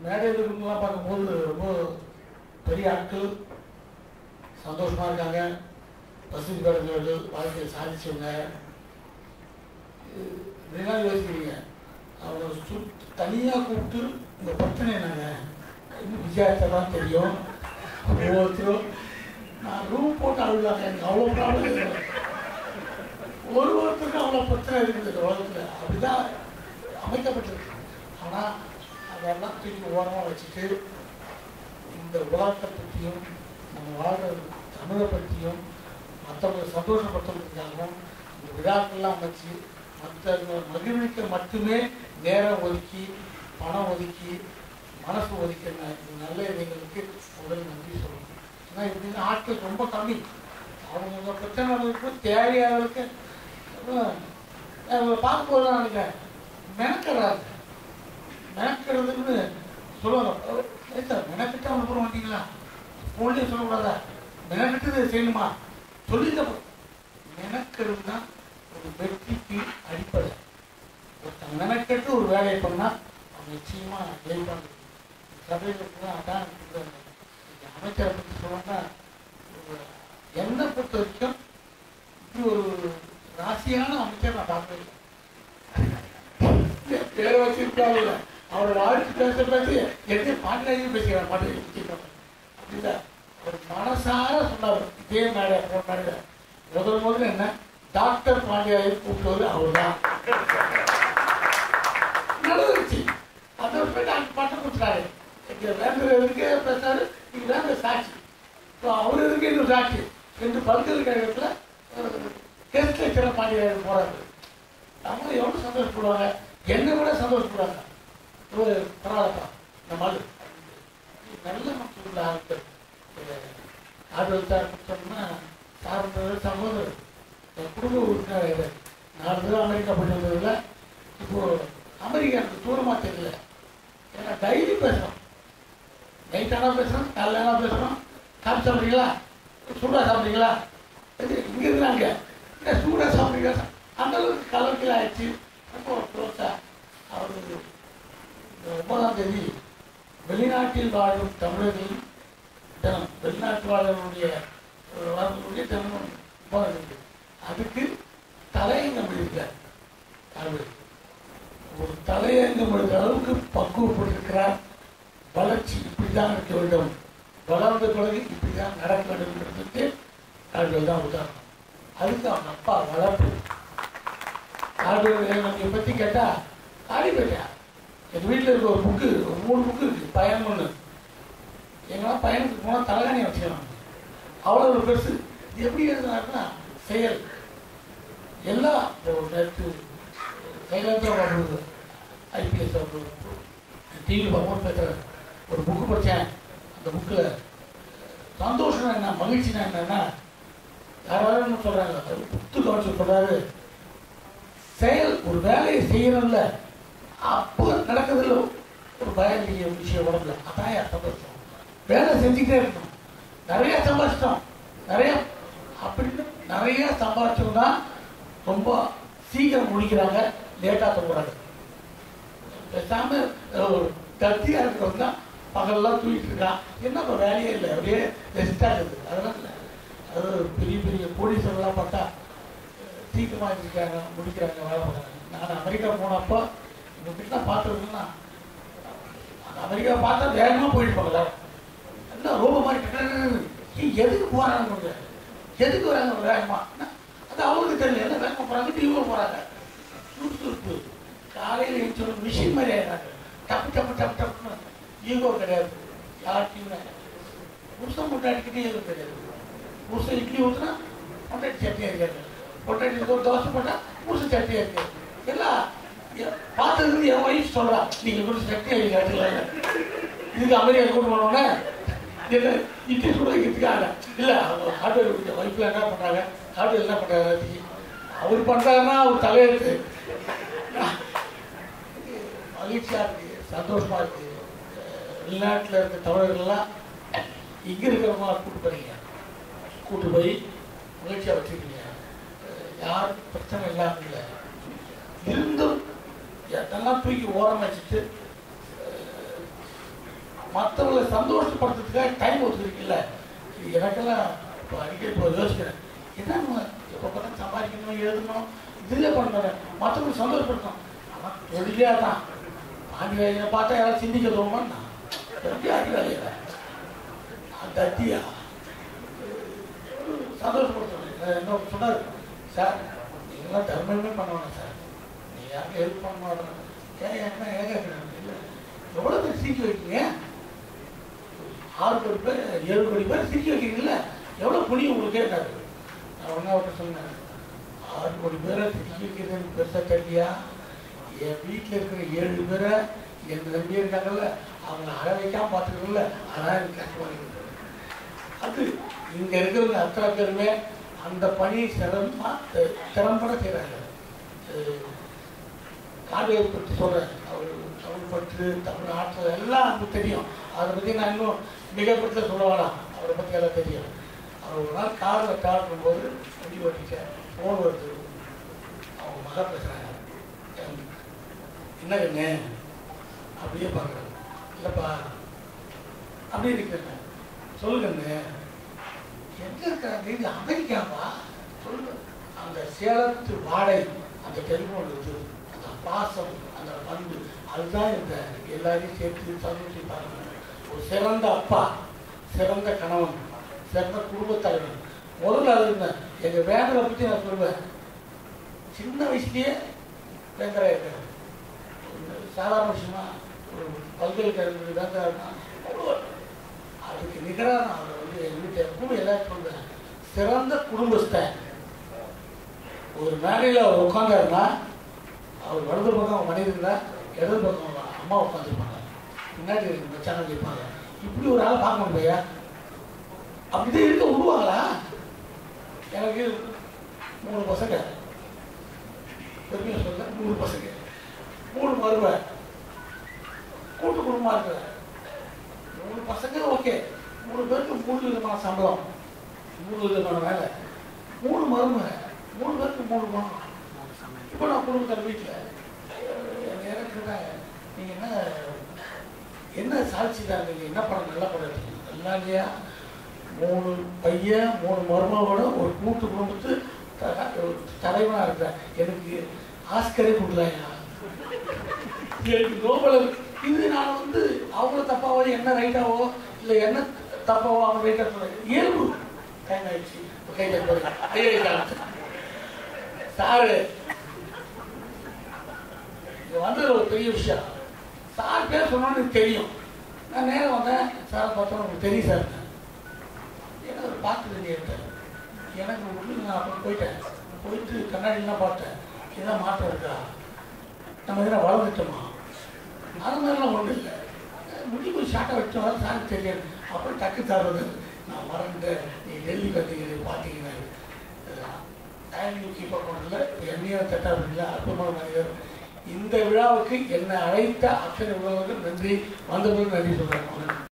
மேடையில் இருக்கவங்களாம் பார்க்கும்போது ரொம்ப பெரிய ஆட்கள் சந்தோஷமாக இருக்காங்க வசதி படைத்தவர்கள் வாழ்க்கையை சாதிச்சவங்க இது இப்படிலாம் யோசிக்கிறீங்க அவரை சு தனியாக கூப்பிட்டு இந்த பிரச்சனை என்னங்க இன்னும் விஜயாத்தெல்லாம் தெரியும் ஒவ்வொருத்தரும் நான் ரூம் போட்டு அழுதாங்க எனக்கு அவ்வளோ ப்ராப்ளம் இல்லை ஒரு ஒருத்தருக்கும் அவ்வளோ பிரச்சனை இருக்குது இந்த உலகத்தில் அப்படிதான் அமைக்கப்பட்டிருக்கு ஆனால் அதெல்லாம் தூக்கி ஓரமாக வச்சுட்டு இந்த உலகத்தை பற்றியும் நம்ம வாழ்கிற தமிழை பற்றியும் மற்றவங்களை சந்தோஷப்படுத்துறதுக்காகவும் இந்த விழாக்கள்லாம் அமைச்சு மற்ற மகிழ்விக்க மட்டுமே நேரம் ஒதுக்கி பணம் ஒதுக்கி மனசு ஒதுக்கிற இந்த நல்ல இளைஞர்களுக்கு முதல் நன்றி சொல்லணும் ஏன்னா இப்படின்னு ஆட்கள் ரொம்ப கம்மி அவங்க பிரச்சனைகளுக்கு தேவையானவர்களுக்கு அவங்களை பார்க்கும்போது தான் நினைக்கிறேன் மெனக்கிறாங்க மெனக்கிறதுன்னு சொல்லுவாங்க ஏய் சார் மெனக்கிட்ட அனுப்புற மாட்டீங்களா ஃபோன்லேயே சொல்லக்கூடாதா மெனக்கிட்டு செய்யணுமா சொல்லிட்ட மெனக்கிறது தான் ஒரு வெற்றிக்கு அடிப்படை ஒருத்தன் மெனக்கெட்டு ஒரு வேலையை பண்ணால் அவன் நிச்சயமாக ஜெயிப்பாங்க சபையில் கூட அதான் இருக்கிறாங்க இந்த அமைச்சரை பற்றி சொல்லணும்னா ஒரு என்னை பொறுத்த வரைக்கும் இப்படி ஒரு ராசியான அமைச்சர் நான் பார்த்தது இல்லை பேரை வச்சிருக்காங்க அவரோட வாழ்க்கை பேச பேசி எத்தனை பாட்டிலையும் பேசுகிறார் பாட்டு அப்படின்னா ஒரு மனசார சொன்னார் இதே மேடை போன மேடை முதல் முதல்ல என்ன டாக்டர் பாண்டியாவை கூப்பிட்டவர் அவர் தான் நடந்துருச்சு அதை போய் டாக்டர் பட்டம் கொடுத்துட்டாரு இங்க வேந்தர் எதுக்கு பேசுறாரு இங்க வேந்தர் சாட்சி இப்போ அவர் எதுக்கு இன்னும் சாட்சி ரெண்டு பல்கலைக்கழகத்தில் கெஸ்ட் லெக்சராக பாண்டியார் போறாரு அவங்க எவ்வளோ சந்தோஷப்படுவாங்க என்னை விட சந்தோஷப்படுவாங்க ஒரு பரவாயில்லப்பா நம்ம ஆளு நல்ல மக்கள் உள்ள ஆட்கள் ஆட்கள் சார் சொன்னா சார்ந்தவர் சகோதரர் என் குடும்ப உறுப்பினர் இது நாலு தடவை அமெரிக்கா போயிட்டு வந்ததில்ல இப்போ அமெரிக்கா எனக்கு தூரமாக தெரியல ஏன்னா டைலி பேசுகிறோம் நைட் ஆனால் பேசுகிறோம் காலைல ஆனால் பேசுகிறோம் காப்பி சாப்பிட்றீங்களா சூடாக சாப்பிட்றீங்களா இது இங்கே இருந்தாங்க இல்லை சூடாக சாப்பிட்றீங்களா அந்த அளவுக்கு கலர்க்கில் ஆயிடுச்சு ரொம்ப க்ளோஸாக அவர் இந்த ஒன்பதாம் தேதி வெளிநாட்டில் வாழும் தமிழர்களின் தினம் வெளிநாட்டு வாழ்வர்களுடைய வாழ்வர்களுடைய தினம் ஒன்பதாம் தேதி அதுக்கு தலையங்கம் எழுதியிருக்கார் அவர் ஒரு தலையங்கம் எழுதுற அளவுக்கு பக்குவப்பட்டிருக்கிறார் வளர்ச்சி இப்படிதான் இருக்க வேண்டும் வளர்ந்த பிறகு இப்படிதான் நடக்க வேண்டும்ன்றதுக்கு அவர்கள் தான் உதாரணம் அதுக்கு அவங்க அப்பா வளர்ப்பு ஆடுகளை பற்றி கேட்டா ஆடிப்பேட்டா எங்கள் வீட்டில் இருக்க ஒரு புக்கு ஒரு மூணு புக்கு இருக்கு பயணம் ஒன்று எங்கெல்லாம் பயணத்துக்கு போனால் தலைகாணி வச்சுக்கலாம் அவ்வளோ ஒரு பெருசு இது எப்படி எழுதுனாருன்னா செயல் எல்லாம் இப்போ நேற்று கைலாந்திரம் வாழ்றது ஐபிஎஸ் டிவி பார்க்கும்போது பேசுகிறேன் ஒரு புக்கு படித்தேன் அந்த புக்கில் சந்தோஷம் என்ன மகிழ்ச்சினா என்னன்னா யாராவது சொல்கிறாங்க அது புத்து கவனிச்சு சொல்கிறாரு செயல் ஒரு வேலையை செய்யணும்ல அப்போ நடக்குதுல ஒரு பயம் இல்லையே ஒரு விஷயம் உடம்புல அதான் என் சந்தோஷம் வேலை செஞ்சுக்கிட்டே இருக்கணும் நிறைய சம்பாதிச்சிட்டோம் நிறைய அப்படின்னு நிறைய சம்பாதிச்சவங்க தான் ரொம்ப சீக்கிரம் முடிக்கிறாங்க லேட்டாக தூங்குறாங்க பேசாம அஹ், கத்தியா இருக்கிறவங்க தான் பகல்லாம் தூங்கிட்டு இருக்கான் என்ன இப்போ வேலையே இல்லை அப்படியே ரெஸ்டாக இருக்குது அதெல்லாம் இல்லை அது பெரிய பெரிய போலீஸர்லாம் பார்த்தா அஹ், சீக்கிரமா இருக்காங்க முடிக்கிறாங்க வேலை பார்க்குறாங்க நான் அமெரிக்கா போனப்போ இந்த வீட்டில் பார்த்துருக்கேன்னா அமெரிக்கா பார்த்தா வேகமாக போயிட்டு எல்லாரும் எல்லாம் ரோபோ மாதிரி டக்கு ஏய், எதுக்கு போறாங்க எதுக்கு வராங்க ஒரு வேகமா என்ன? அது அவங்களுக்கு தெரியல எல்லாம் வேகமா போறாங்க டிவியில் போறாங்க சுறுசுறுப்பு காலையில் எழுந்து மிஷின் மாதிரி ஆயிடுறாங்க டப்பு டப்பு டப்பு டப்புன்னு ஈகோ கிடையாது யார்ட்டையும் புருஷன் முட்டாடிக்கிட்டே ஈகோ கிடையாது புருஷன் இட்லி ஊற்றுனா பொட்டாட்டி சட்னி இருக்காது பொட்டாட்டி ஒரு தோசை போட்டால் புருஷன் சட்னி இருக்கு எல்லாம் எ- பார்த்ததுக்கு என் ஒய்ஃப் சொல்றா நீங்க கூட சட்னி அடி காட்டுல இதுக்கு அமெரிக்கா கூட்டு போனோன்னே என்ன இட்லி சுட வைக்கிறதுக்காக இல்லை அவங்க ஹார்ட்வேர் ஒய்ஃப்ல என்ன பண்றாங்க ஹார்ட்வேர் என்ன பண்றாங்க அவர் பண்றாருன்னா அவர் தலையெழுத்து மகிழ்ச்சியா இருக்கு சந்தோஷமா இருக்கு அஹ் வெளிநாட்டுல இருக்க தமிழர்கள்லாம் இங்க இருக்கிறவங்க கூட்டு போறீங்க கூட்டு போய் மகிழ்ச்சியா வச்சிருக்கீங்க அஹ் யாருக்கும் பிரச்சனை இல்லாம இல்லை இருந்தும் எதெல்லாம் தூக்கி ஓரம் வச்சுட்டு அஹ் மற்றவங்களை சந்தோஷப்படுத்துறதுக்காக டைம் ஒதுக்குறீங்கல்ல இது எனக்கெல்லாம் இப்போ அடிக்கடி இப்போ யோசிக்கிறேன் என்ன எப்போ பார்த்தா சம்பாதிக்கணும் எழுதணும் இதில் பண்ணுறேன் மற்றவங்களை சந்தோஷப்படுத்தணும் ஆனால் தொழிலே தான் பாண்டி வேலையை பார்த்தா யாராவது சிந்திக்க தோணுமா எப்படி ஆண்டி வேலையில அந்த அத்தியா சந்தோஷப்படுத்தணும் என்ன சொன்னார் சார் நீங்களாம் தர்மமே பண்ண வேணாம் சார் நீ யாருக்கும் ஹெல்ப் பண்ண மாட்டேன் ஏன் என்ன ஏங்க இல்லை எவ்வளோ பேர் சிரிக்க வைக்கீங்க ஆறு கோடி பேர் ஏழு கோடி பேர் சிரிக்க வைக்கிறீங்கல்ல எவ்வளோ புண்ணியம் உங்களுக்கு கேட்டாரு நான் ஒன்றா அவர்கிட்ட சொன்னேன் ஆறு கோடி பேரை சிரிக்க வைக்கிறது எனக்கு பெருசாக தெரியலையா என் வீட்டில் இருக்கிற ஏழு பேரை என் நம்பி இருக்காங்கல்ல அவங்க அழ வைக்காம பார்த்துக்கல அதான் எனக்கு கஷ்டமாக இருக்குது அது இங்கே இருக்கிறவங்க அத்தனை பேருமே அந்த பணியை சிறமா திறம்பட செய்கிறாங்க காடுகளை பற்றி சொல்கிறேன் அவர் தமிழ் பற்று தமிழ் ஆற்றல் எல்லாம் நமக்கு தெரியும் அதை பற்றி நான் இன்னும் மிகப்படுத்த சொல்ல வேணாம் அவரை பற்றி எல்லாம் தெரியும் அவர் ஒரு நாள் காரில் டிராவல் பண்ணும்போது வண்டி ஓட்டிட்டேன் ஃபோன் வருது அவங்க மக பேசுகிறாங்க என்ன கண்ணு அப்படியே பார்க்குறாங்க இல்லைப்பா அப்படியே இருக்கிறேன் சொல்லுங்கண்ணு எங்க இருக்காங்க இது அமெரிக்காவா சொல்லுங்க அந்த சேலத்து வாடை அந்த டெலிஃபோன் இருக்குது அந்த பாசம் அந்த பண்பு அதுதான் இந்த எல்லாரையும் சேர்த்து சந்தோஷிப்பாங்க ஒரு சிறந்த அப்பா சிறந்த கணவன் சிறந்த குடும்பத் தலைவன் முதல்ல அது இருந்தேன் எங்கள் வேந்தரை பற்றி நான் சொல்லுவேன் சின்ன வயசுலயே வேந்தரா இருக்காரு ஒரு சாதாரண விஷயமா ஒரு பல்கலைக்கழகத்துக்கு வேந்தரா இருக்கான் அவ்வளோ அதுக்கு நிகராக நான் அவரை வந்து எங்கள் வீட்டில் எப்பவும் எல்லாரும் சொல்றேன் சிறந்த குடும்பஸ்தன் ஒரு மேடையில் அவர் உட்காந்தாருன்னா அவர் வலது பக்கம் மனைவி இருந்தா இடது பக்கம் அம்மா உட்காந்துருப்பாங்க பின்னாடி மச்சான இருப்பாங்க இப்படி ஒரு ஆள் பார்க்க முடியா அப்படிதான் இருக்க விடுவாங்களா எனக்கு மூணு பசங்க பெருமையாக சொல்ல மூணு பசங்க மூணு மருமை கூட்டு குடும்பமா இருக்கிறேன் மூணு பசங்க ஓகே மூணு பேருக்கு மூணு விதமான சம்பளம் மூணு விதமான வேலை மூணு மருமக மூணு பேருக்கு மூணு மரம் இப்போ நான் குடும்பத்தில் வீட்டில் எனக்கு நீங்கள் என்ன என்ன சாட்சி தான் நீங்கள் என்ன படம் நல்ல படம் எடுத்தீங்க எல்லாம் இல்லையா மூணு பையன் மூணு மருமகளோட ஒரு கூட்டு குடும்பத்து தலைவனாக இருக்கிறேன் எனக்கு ஆஸ்கரே கொடுக்கலாயா எனக்கு நோபல் இது நான் வந்து அவங்கள தப்பாவோ என்ன ரைட்டாவோ இல்லை என்ன தப்பாவோ அவங்க ரைட்டா சொல்ல இயல்பு டைம் ஆயிடுச்சு கையில் ஐயா சாரு இது வந்து ஒரு பெரிய விஷயம் சார் பேர் சொன்னோன்னு எனக்கு தெரியும் நான் நேரம் வந்தேன் சார் பார்த்தோம் உங்களுக்கு தெரியும் சார் ஏன்னா ஒரு பார்த்து வேண்டியிருக்கேன் எனக்கு உள்ள நான் அப்புறம் போயிட்டேன் போயிட்டு கண்ணாடிலாம் பார்த்தேன் இதான் மாற்றம் இருக்கா நம்ம எதனா வளர்ந்துட்டோமா அது மாதிரிலாம் ஒன்றும் இல்லை முடி போய் ஷார்ட்டாக வச்சோம் சார் தெரியாது அப்புறம் டக்கு தர்றது நான் மறந்துட்டேன் நீ டெல்லி பார்த்தீங்க பார்த்தீங்கன்னா டைம் கீப்பர் பண்ணதில் என்னையும் தட்டா பண்ணல அற்புதமான மனிதர் இந்த விழாவுக்கு என்னை அழைத்த அத்தனை உறவுகள் நன்றி வந்தவர்கள் நன்றி சொல்கிறேன்